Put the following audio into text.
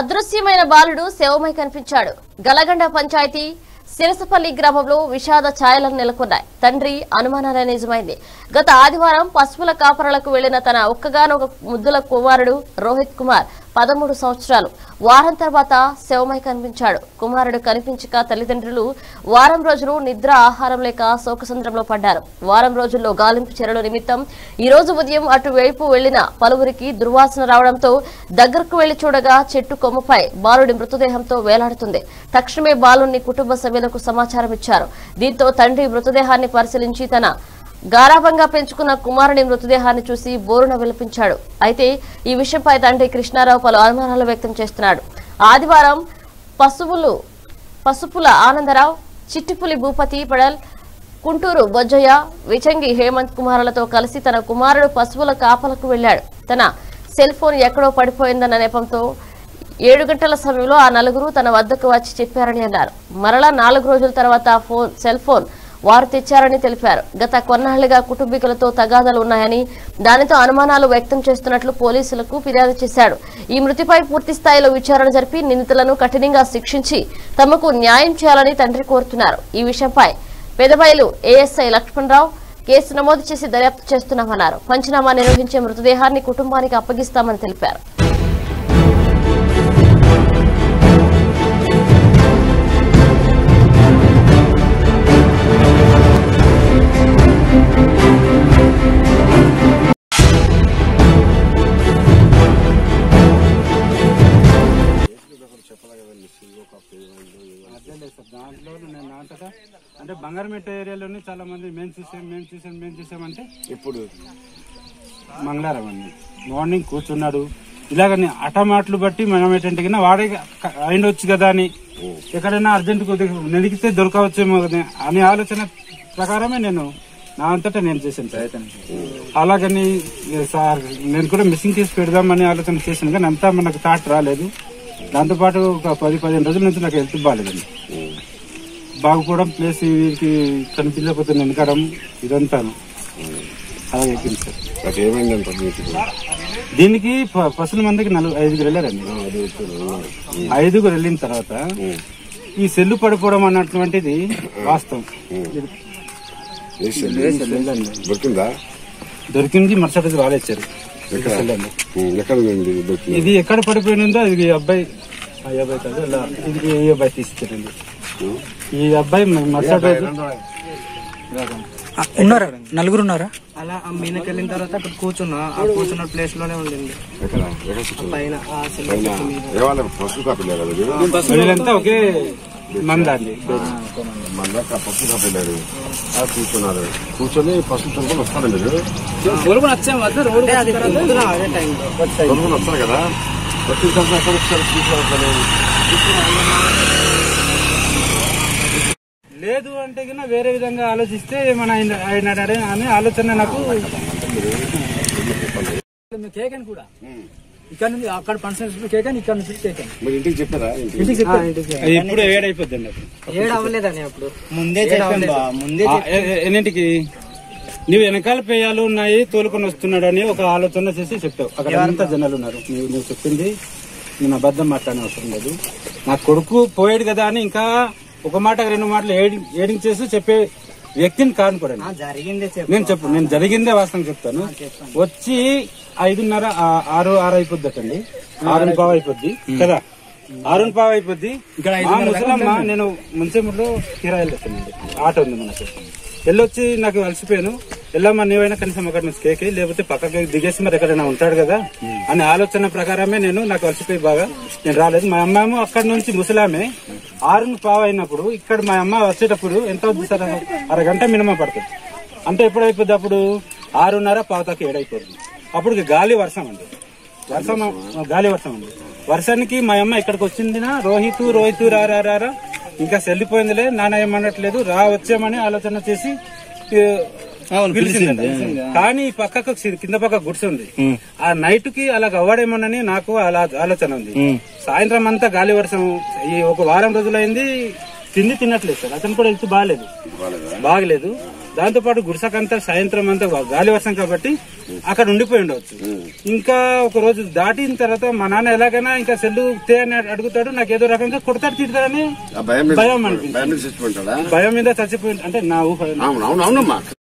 అదృశ్యమైన బాలుడు శవమై కనిపించాడు గలగండ పంచాయతీ సిరసపల్లి గ్రామంలో విషాద ఛాయలను నెలకొన్నాయి తండ్రి అనుమానాలే నిజమైంది గత ఆదివారం పశువుల కాపరలకు వెళ్లిన తన ఒక్కగానొక ముద్దుల కుమారుడు రోహిత్ కుమార్ పదమూడు సంవత్సరాలు వారం తర్వాత శవమై కనిపించాడు కుమారుడు కనిపించక తల్లిదండ్రులు వారం రోజులు నిద్ర ఆహారం లేక శోకసంద్రంలో పడ్డారు వారం రోజుల్లో గాలింపు చర్యల నిమిత్తం ఈ రోజు ఉదయం అటువైపు వెళ్లిన పలువురికి దుర్వాసన రావడంతో దగ్గరకు వెళ్లి చూడగా చెట్టు కొమ్మపై బాలుడి మృతదేహంతో వేలాడుతుంది తక్షణమే బాలుని కుటుంబ సభ్యులకు సమాచారం ఇచ్చారు దీంతో తండ్రి మృతదేహాన్ని పరిశీలించి తన గారాభంగా పెంచుకున్న కుమారుని మృతదేహాన్ని చూసి బోరున విలపించాడు అయితే ఈ విషయంపై తండ్రి కృష్ణారావు పలు అనుమానాలు వ్యక్తం చేస్తున్నాడు ఆదివారం పశువులు పసుపుల ఆనందరావు చిట్టిపులి భూపతి పడల్ కుంటూరు బొజ్జయ్య విచంగి హేమంత్ కుమారులతో కలిసి తన కుమారుడు పశువుల కాపలకు వెళ్లాడు తన సెల్ ఫోన్ ఎక్కడో పడిపోయిందన్న నెపంతో ఏడు గంటల సమయంలో ఆ నలుగురు తన వద్దకు వచ్చి చెప్పారని అన్నారు మరలా నాలుగు రోజుల తర్వాత ఫోన్ సెల్ ఫోన్ వారు తెచ్చారని తెలిపారు గత కొన్నాళ్లుగా కుటుంబీకులతో తగాదాలు ఉన్నాయని దానితో అనుమానాలు వ్యక్తం చేస్తున్నట్లు పోలీసులకు ఫిర్యాదు చేశాడు ఈ మృతిపై పూర్తి స్థాయిలో విచారణ జరిపి నిందితులను కఠినంగా శిక్షించి తమకు న్యాయం చేయాలని తండ్రి కోరుతున్నారు ఈ విషయంపై పెదబయలు ఏఎస్ఐ లక్ష్మణరావు కేసు నమోదు చేసి దర్యాప్తు చేస్తున్నామన్నారు పంచనామా నిర్వహించే మృతదేహాన్ని కుటుంబానికి అప్పగిస్తామని తెలిపారు అదేలే సార్ దాంట్లో నేను అంతటా అంటే బంగారమేట ఏరియాలోనే చాలా మంది మేము చూసాం మేము చూసాం మేము చూసామంటే ఇప్పుడు మంగళవారం అండి మార్నింగ్ కూర్చున్నాడు ఇలాగని అటమాటలు బట్టి మనం ఏంటంటే కింద వాడే క- అయిండొచ్చు కదా అని ఎక్కడైనా అర్జెంట్ కొద్దిగా నెదిగితే దొరకవచ్చేమో కదా అనే ఆలోచన ప్రకారమే నేను నా అంతటా నేను చేశాను ప్రయత్నం అలాగని ఏ సార్ నేను కూడా మిస్సింగ్ కేసు పెడదామని ఆలోచన చేశాను కానీ అంతా మనకు థాట్ రాలేదు దాంతోపాటు ఒక పది పదిహేను రోజుల నుంచి నాకు హెల్త్ బాగాలేదండి బాగుపోవడం ప్లస్ వీరికి కనిపించకపోతే వెనకడం ఇదంతాను అలాగే అయిపోయింది సార్ నాకు ఏమైందంట మీకు దీనికి ప- పసుల మందికి నలుగు ఐదుగురు వెళ్ళారండి ఐదుగురు వెళ్ళిన తర్వాత ఈ సెల్లు పడిపోవడం అన్నటువంటిది వాస్తవం ఏ సెల్? సెల్ అండి. దొరికిందా దొరికింది మరుసటి రోజు వాళ్ళు ఇచ్చారు ఎక్కడ సెల్ అండి. ఉమ్, ఎక్కడ ఉంది దొరికింది ఇది ఎక్కడ పడిపోయిందో ఇది ఈ అబ్బాయి ఆ అబ్బాయి కాదు ఇలా ఇది ఈ అబ్బాయి తీసుకెళ్ళండి ఈ అబ్బాయి మరుసటి రోజు ఆ, ఉన్నారా నలుగురు ఉన్నారా అలా ఆ మీదకి వెళ్ళిన తర్వాత అక్కడ కూర్చున్నా ఆ కూర్చున్న ప్లేస్ లోనే ఉండింది ఎక్కడ ఎక్కడ కూర్చుంది? పైన ఆ సిల్ పైన ఏవాళ్ళ పశువు కాపిల్లారు కదా మీరు వీళ్ళంతా ఒకే మంద అండి మన దాకా పశువు కాపిల్లారు ఆ కూర్చున్నారు కూర్చొని పశువు తొలుకొని వస్తారు మీరు అంటే అది పొద్దున అదే టైంలో తొలుకొని వస్తారు కదా వచ్చిన తర్వాత ఎక్కడ వచ్చారు తీసుకురావాలి లేదు అంటే కింద వేరే విధంగా ఆలోచిస్తే మన ఆయన ఆయన అనే ఆలోచన నాకు కేకన్ కూడా ఇక్కడ నుంచి అక్కడ పర్సనల్స్ కేకన్ ఇక్కడ నుంచి కేకన్ మీరు ఇంటికి చెప్పారా ఇంటికి ఇప్పుడు ఏడైపోద్దండి అది. ఏడు అవ్వలేదని అప్పుడు ముందే చెప్పాం బా, ముందే ఆ, ఎ- ఎ- ఎన్నింటికి నువ్వు వెనకాల పేయాలు ఉన్నాయి తోలుకొని వస్తున్నాడు అని ఒక ఆలోచన చేసి చెప్పావు అక్కడ అంతా జనాలు ఉన్నారు నువ్వు నువ్వు చెప్పింది నేను అబద్ధం మాట్లాడిన అవసరం లేదు నా కొడుకు పోయాడు కదా అని ఇంకా ఒక మాట రెండు మాటలు ఏడి- ఏడించేసి చెప్పే వ్యక్తిని కాను కూడా నేను. జరిగిందే నేను చెప్పు నేను జరిగిందే వాస్తవం చెప్తాను వచ్చి ఐదున్నర ఆ- ఆరు ఆరు అయిపోద్దటండి ఆరు పావు అయిపోద్ది కదా ఆరు పావు అయిపోద్ది ఇక్కడ ముసలమ్మ నేను ముంచెముడిలో కిరాయిలు వెళ్తానండి ఆటో ఉంది మనకు వెళ్ళొచ్చి నాకు అలసిపోయాను వెళ్ళమ్మా నీవైనా కనీసం అక్కడ నుంచి కేకి లేకపోతే పక్కకి దిగేసి మరి ఎక్కడైనా ఉంటాడు కదా అనే ఆలోచన ప్రకారమే నేను నాకు అలసిపోయి బాగా నేను రాలేదు మా అమ్మ అక్కడ నుంచి ముసలామే ఆరును పావు అయినప్పుడు ఇక్కడ మా అమ్మ వచ్చేటప్పుడు ఎంత అవుతుంది సార్ అరగంట మినిమం పడుతుంది అంటే ఎప్పుడు అయిపోద్ది అప్పుడు ఆరున్నర పావుతాకి ఏడైపోద్ది అప్పుడు ఇక గాలి వర్షం అండి వర్షం గాలి వర్షం అండి వర్షానికి మా అమ్మ ఇక్కడికి వచ్చిందినా రోహిత్ రోహిత్ రా రా రా రా. ఇంకా చెల్లిపోయిందిలే నాన్న ఏమనట్లేదు రా వచ్చామని ఆలోచన చేసి ఏ, పిలిచిందండి. కానీ ఈ పక్కకు సి- కింద పక్క గుడిసె ఉంది ఆ నైట్ కి అలా అవ్వడేమోనని నాకు అలా ఆలోచన ఉంది సాయంత్రం అంతా గాలి వర్షం ఈ ఒక వారం రోజులైంది తిండి తినట్లేదు సార్ అతను కూడా హెల్త్ బాగాలేదు బాగలేదు దాంతో పాటు గుడిసకంతా సాయంత్రం అంతా గాలి వర్షం కాబట్టి అక్కడ ఉండిపోయి ఉండవచ్చు ఇంకా ఒక రోజు దాటిన తర్వాత మా నాన్న ఎలాగైనా ఇంకా సెల్లు తే అని అడుగుతాడు నాకు ఏదో రకంగా కొడతాడు తిడతాడని ఆ భయం మీద భయం అనిపించింది. భయం మీద చచ్చిపోయింటాడా భయం మీద చచ్చిపోయి అంటే నా ఊహ అవును అవును అవునమ్మా